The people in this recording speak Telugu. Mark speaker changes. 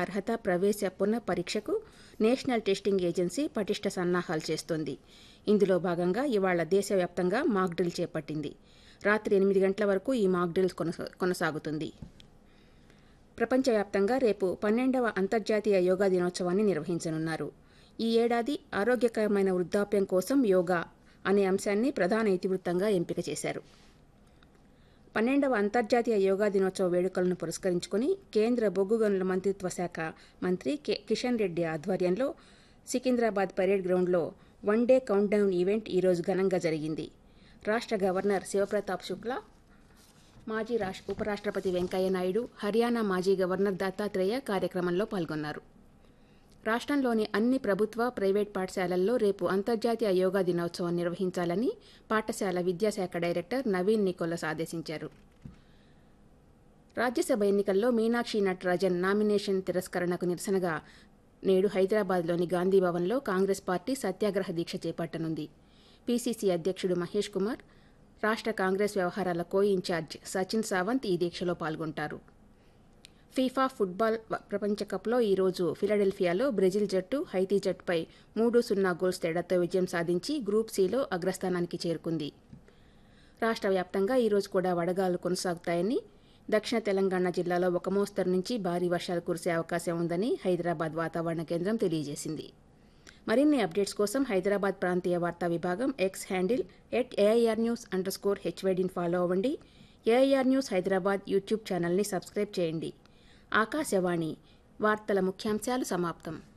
Speaker 1: అర్హత ప్రవేశ పునః పరీక్షకు నేషనల్ టెస్టింగ్ ఏజెన్సీ పటిష్ట సన్నాహాలు చేస్తోంది ఇందులో భాగంగా ఇవాళ దేశవ్యాప్తంగా మాక్ డ్రిల్ చేపట్టింది రాత్రి ఎనిమిది గంటల వరకు ఈ మాక్ డ్రిల్ కొనసా- కొనసాగుతుంది ప్రపంచవ్యాప్తంగా రేపు పన్నెండవ అంతర్జాతీయ యోగా దినోత్సవాన్ని నిర్వహించనున్నారు ఈ ఏడాది ఆరోగ్యకరమైన వృద్ధాప్యం కోసం యోగా అనే అంశాన్ని ప్రధాన ఇతివృత్తంగా ఎంపిక చేశారు పన్నెండవ అంతర్జాతీయ యోగా దినోత్సవ వేడుకలను పురస్కరించుకుని కేంద్ర బొగ్గు గనుల మంత్రిత్వ శాఖ మంత్రి కె కిషన్ రెడ్డి ఆధ్వర్యంలో సికింద్రాబాద్ పరేడ్ గ్రౌండ్లో వన్ డే కౌంట్డౌన్ ఈవెంట్ ఈరోజు ఘనంగా జరిగింది రాష్ట్ర గవర్నర్ శివప్రతాప్ శుక్లా మాజీ రాష్ ఉపరాష్ట్రపతి వెంకయ్య నాయుడు హర్యానా మాజీ గవర్నర్ దత్తాత్రేయ కార్యక్రమంలో పాల్గొన్నారు రాష్ట్రంలోని అన్ని ప్రభుత్వ ప్రైవేట్ పాఠశాలల్లో రేపు అంతర్జాతీయ యోగా దినోత్సవం నిర్వహించాలని పాఠశాల విద్యాశాఖ డైరెక్టర్ నవీన్ నికోలస్ ఆదేశించారు రాజ్యసభ ఎన్నికల్లో మీనాక్షి నటరాజన్ నామినేషన్ తిరస్కరణకు నిరసనగా నేడు హైదరాబాద్లోని గాంధీ భవన్లో కాంగ్రెస్ పార్టీ సత్యాగ్రహ దీక్ష చేపట్టనుంది పీసీసీ అధ్యక్షుడు మహేష్ కుమార్ రాష్ట్ర కాంగ్రెస్ వ్యవహారాల కో ఇన్ఛార్జ్ సచిన్ సావంత్ ఈ దీక్షలో పాల్గొంటారు ఫీఫా ఫుట్బాల్ వ- ప్రపంచ కప్లో ఈరోజు ఫిలడెల్ఫియాలో బ్రెజిల్ జట్టు హైతీ జట్టుపై మూడు సున్నా గోల్స్ తేడాతో విజయం సాధించి గ్రూప్ సిలో అగ్రస్థానానికి చేరుకుంది రాష్ట్ర వ్యాప్తంగా ఈరోజు కూడా వడగాలు కొనసాగుతాయని దక్షిణ తెలంగాణ జిల్లాలో ఒక మోస్తరు నుంచి భారీ వర్షాలు కురిసే అవకాశం ఉందని హైదరాబాద్ వాతావరణ కేంద్రం తెలియజేసింది మరిన్ని అప్డేట్స్ కోసం హైదరాబాద్ ప్రాంతీయ వార్తా విభాగం X handle at AIR news underscore స్కోర్ హెచ్వైడిని ఫాలో అవ్వండి ఏఐఆర్ న్యూస్ హైదరాబాద్ యూట్యూబ్ ఛానల్ని సబ్స్క్రైబ్ చేయండి ఆకాశవాణి వార్తల ముఖ్యాంశాలు సమాప్తం